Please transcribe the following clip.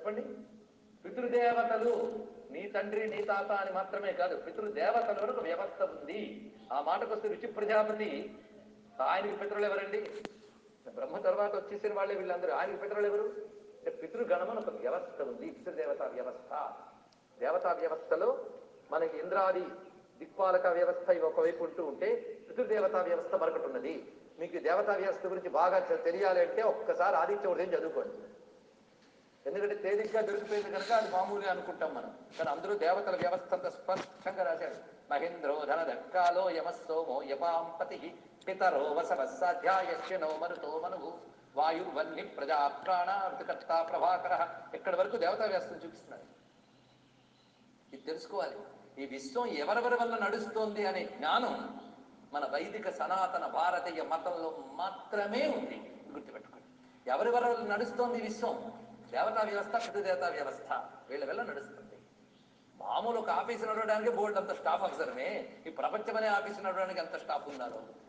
చెప్పండి పితృదేవతలు నీ తండ్రి నీ తాత అని మాత్రమే కాదు పితృదేవతల వరకు వ్యవస్థ ఉంది ఆ మాటకు వస్తే రుచి ప్రజాపతి ఆయనకి పితరులు ఎవరండి బ్రహ్మ తర్వాత వచ్చేసిన వాళ్ళే వీళ్ళందరూ ఆయనకి పితరులు ఎవరు అంటే పితృగణమని ఒక వ్యవస్థ ఉంది పితృదేవతా వ్యవస్థ దేవతా వ్యవస్థలో మనకి ఇంద్రాది దిక్పాలక వ్యవస్థ ఇవి ఒకవైపు ఉంటూ ఉంటే పితృదేవతా వ్యవస్థ మరొకటి ఉన్నది మీకు ఈ దేవతా వ్యవస్థ గురించి బాగా తె- తెలియాలి అంటే ఒక్కసారి ఆదిత్య ఉదయం చదువుకోండి ఎందుకంటే తేలిగ్గా దొరికిపోయింది కనుక అది మామూలుగా అనుకుంటాం మనం కానీ అందరూ దేవతల వ్యవస్థ అంతా స్పష్టంగా రాశాడు మహేంద్రో ధన దక్కాలో యమస్సోమో యపాంపతి పితరో వసవస్సాధ్యాయస్య నో మరుతో మనువు వాయుర్వన్ని ప్రజా ప్రాణ ఋతుకర్త ప్రభాకర ఇక్కడి వరకు దేవతా వ్యవస్థను చూపిస్తున్నాడు ఇది తెలుసుకోవాలి ఈ విశ్వం ఎవరెవరి వల్ల నడుస్తోంది అనే జ్ఞానం మన వైదిక సనాతన భారతీయ మతంలో మాత్రమే ఉంది గుర్తుపెట్టుకోండి ఎవరి వల్ల నడుస్తోంది ఈ విశ్వం దేవతా వ్యవస్థ పితృదేవతా వ్యవస్థ వీళ్ళ వల్ల నడుస్తుంది మామూలు ఒక ఆఫీస్ నడవడానికి బోర్డు అంత స్టాఫ్ అవసరమే ఈ ప్రపంచమనే ఆఫీస్ నడవడానికి ఎంత స్టాఫ్ ఉన్నారు